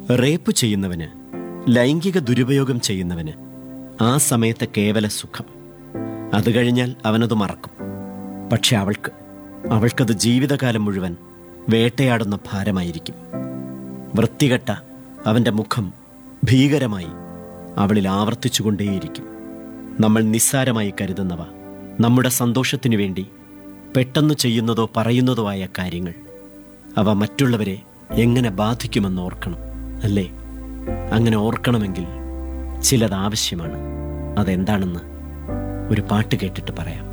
rape ചെയ്യുന്നവന് ലൈംഗിക ദുരുപയോഗം ചെയ്യുന്നവന് ആ സമയത്തെ കേവല സുഖം അത് കഴിഞ്ഞാൽ അവനത് മറക്കും പക്ഷെ അവൾക്ക് അവൾക്കത് ജീവിതകാലം മുഴുവൻ വേട്ടയാടുന്ന ഭാരമായിരിക്കും വൃത്തികെട്ട അവൻ്റെ മുഖം ഭീകരമായി അവളിൽ ആവർത്തിച്ചുകൊണ്ടേയിരിക്കും നമ്മൾ നിസ്സാരമായി കരുതുന്നവ നമ്മുടെ സന്തോഷത്തിനു വേണ്ടി പെട്ടെന്ന് ചെയ്യുന്നതോ പറയുന്നതോ ആയ കാര്യങ്ങൾ അവ മറ്റുള്ളവരെ എങ്ങനെ ബാധിക്കുമെന്ന് ഓർക്കണം അല്ലേ അങ്ങനെ ഓർക്കണമെങ്കിൽ ചിലത് ആവശ്യമാണ് അതെന്താണെന്ന് ഒരു പാട്ട് കേട്ടിട്ട് പറയാം